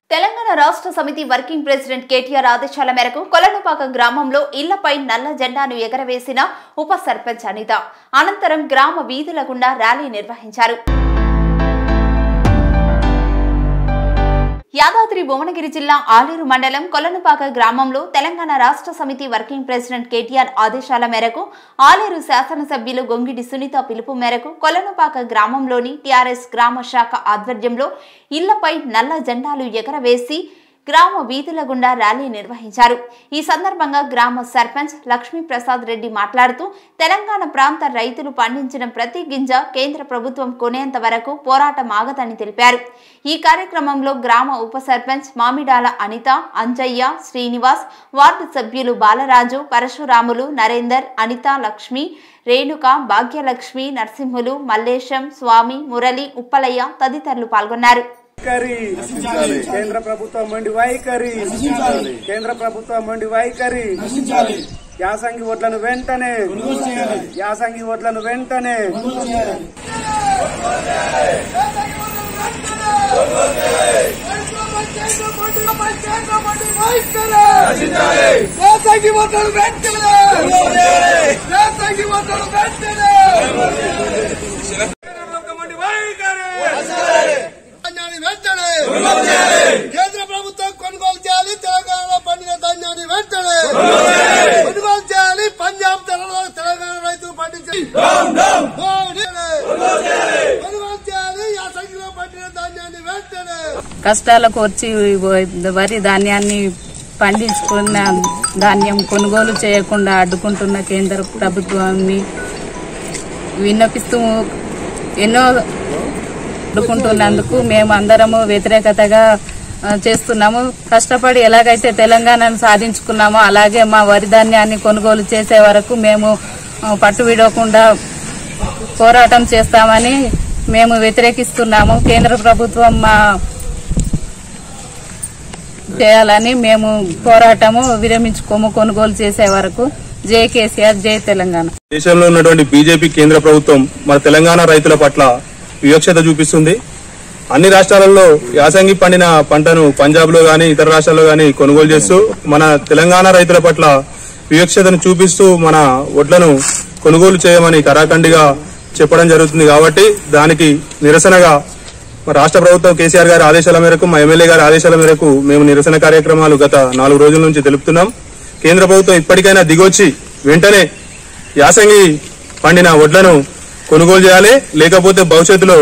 తెలంగాణ రాష్ట్ర సమితి working president KTR ఆదేశాల మేరకు కొలనుపాక గ్రామంలో ఇళ్లపై నల్ల జెండాను ఎగరవేసిన ఉప సర్పంచ్ అనిత అనంతరం గ్రామ వీధుల గుండా ర్యాలీ నిర్వహించారు యాదాద్రి భువనగిరి జిల్లా ఆలేరు మండలం కొలనుపాక గ్రామంలో తెలంగాణ రాష్ట్ర సమితి వర్కింగ్ ప్రెసిడెంట్ కేటీఆర్ ఆదేశాల మేరకు ఆలేరు శాసనసభ్యులు గొంగిడి సునీత పిలుపు మేరకు కొలనుపాక గ్రామంలోని టీఆర్ఎస్ గ్రామ శాఖ ఆధ్వర్యంలో ఇళ్లపై నల్ల జెండాలు ఎగరవేసి గ్రామ వీధుల గుండా ర్యాలీ నిర్వహించారు ఈ సందర్భంగా గ్రామ సర్పంచ్ లక్ష్మీప్రసాద్ రెడ్డి మాట్లాడుతూ తెలంగాణ ప్రాంత రైతులు పండించిన ప్రతి గింజ కేంద్ర ప్రభుత్వం కొనేంత వరకు పోరాటం ఆగదని తెలిపారు ఈ కార్యక్రమంలో గ్రామ ఉప సర్పంచ్ మామిడాల అనిత అంజయ్య శ్రీనివాస్ వార్డు సభ్యులు బాలరాజు పరశురాములు నరేందర్ అనిత లక్ష్మి రేణుక భాగ్యలక్ష్మి నరసింహులు మల్లేశం స్వామి మురళి ఉప్పలయ్య తదితరులు పాల్గొన్నారు వైఖరి కేంద్ర ప్రభుత్వం మండి వైఖరి కేంద్ర ప్రభుత్వం మండి వైఖరి యాసంగి ఓట్లను వెంటనే యాసంగి ఓట్లను వెంటనే దేశానికి ఓటరు వెంటనే దేశానికి ఓటరు వెంటనే మండి వైఖరి ధాన్యాన్ని వెంటనే కేంద్ర ప్రభుత్వం కొనుగోలు చేయాలి తెలంగాణలో పండిన ధాన్యాన్ని వెంటనే కొనుగోలు చేయాలి పంజాబ్ తెలంగాణ తెలంగాణ రైతులు పండించాలి కొనుగోలు చేయాలి యాసంగిలో పండిన ధాన్యాన్ని వెంటనే కష్టాలకు వచ్చి వరి ధాన్యాన్ని పండించుకున్న ధాన్యం కొనుగోలు చేయకుండా అడ్డుకుంటున్న కేంద్ర ప్రభుత్వాన్ని విన్నపిస్తూ ఎన్నో అడ్డుకుంటున్నందుకు మేము అందరము వ్యతిరేకతగా ఆ, చేస్తున్నాము కష్టపడి ఎలాగైతే తెలంగాణను సాధించుకున్నామో అలాగే మా వరి ధాన్యాన్ని కొనుగోలు చేసే వరకు మేము ఆ, పట్టు విడవకుండా పోరాటం చేస్తామని మేము వ్యతిరేకిస్తున్నాము కేంద్ర ప్రభుత్వం మా చేయాలని మేము పోరాటము విరమించుకోము కొనుగోలు చేసే వరకు జై కేసీఆర్ జై తెలంగాణ దేశంలో ఉన్నటువంటి బీజేపీ కేంద్ర ప్రభుత్వం మన తెలంగాణ రైతుల పట్ల వివక్షత చూపిస్తుంది అన్ని రాష్ట్రాలలో యాసంగి పండిన పంటను పంజాబ్ లో గాని ఇతర రాష్ట్రాల్లో గాని కొనుగోలు చేస్తూ మన తెలంగాణ రైతుల పట్ల వివక్షతను చూపిస్తూ మన వడ్లను కొనుగోలు చేయమని కరాఖండిగా చెప్పడం జరుగుతుంది కాబట్టి దానికి నిరసనగా మా రాష్ట్ర ప్రభుత్వం కేసీఆర్ గారి ఆదేశాల మేరకు మా ఎమ్మెల్యే గారి ఆదేశాల మేరకు మేము నిరసన కార్యక్రమాలు గత నాలుగు రోజుల నుంచి తెలుపుతున్నాం కేంద్ర ప్రభుత్వం ఇప్పటికైనా దిగొచ్చి వెంటనే యాసంగి పండిన వడ్లను కొనుగోలు చేయాలి లేకపోతే భవిష్యత్తులో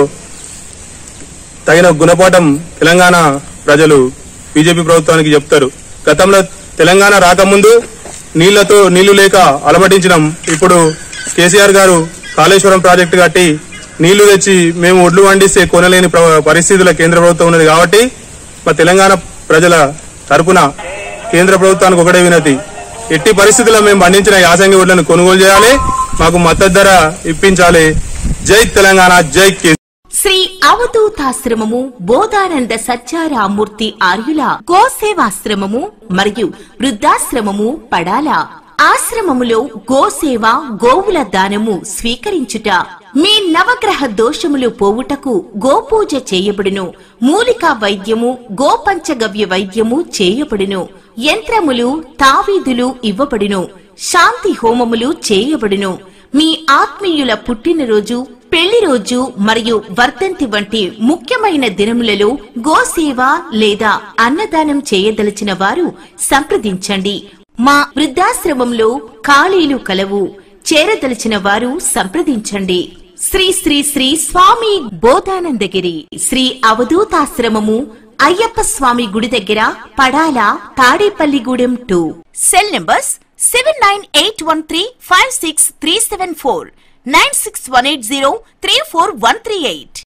తగిన గుణపాఠం తెలంగాణ ప్రజలు బీజేపీ ప్రభుత్వానికి చెప్తారు గతంలో తెలంగాణ రాకముందు నీళ్లతో నీళ్లు లేక అలమటించినాం ఇప్పుడు కేసీఆర్ గారు కాళేశ్వరం ప్రాజెక్టు కట్టి నీళ్లు తెచ్చి మేము ఒడ్లు వండిస్తే కొనలేని ప్ర- పరిస్థితుల కేంద్ర ప్రభుత్వం ఉన్నది కాబట్టి మా తెలంగాణ ప్రజల తరపున కేంద్ర ప్రభుత్వానికి ఒకటే వినతి ఎట్టి పరిస్థితుల్లో మేము పండించిన యాసంగి వడ్లను కొనుగోలు చేయాలి మాకు మద్దతు ధర ఇప్పించాలి జై తెలంగాణ జై కే శ్రీ అవధూతాశ్రమము బోధానంద సత్యారామూర్తి ఆర్యుల గోసేవాశ్రమము మరియు వృద్ధాశ్రమము పడాల ఆశ్రమములో గోసేవ గోవుల దానము స్వీకరించుట మీ నవగ్రహ దోషములు పోవుటకు గోపూజ చేయబడును మూలికా వైద్యము గోపంచగవ్య వైద్యము చేయబడును యంత్రములు తావీదులు ఇవ్వబడును శాంతి హోమములు చేయబడును మీ ఆత్మీయుల పుట్టినరోజు పెళ్లి రోజు మరియు వర్ధంతి వంటి ముఖ్యమైన దినములలో గోసేవ లేదా అన్నదానం చేయదలిచిన వారు సంప్రదించండి మా వృద్ధాశ్రమంలో ఖాళీలు కలవు చేరదలిచిన వారు సంప్రదించండి శ్రీ శ్రీ శ్రీ స్వామి బోధానందగిరి శ్రీ అవధూతాశ్రమము అయ్యప్ప స్వామి గుడి దగ్గర Padala Tadepalligudem two cell numbers seven nine eight one three five six three seven four nine six one eight zero three four one three eight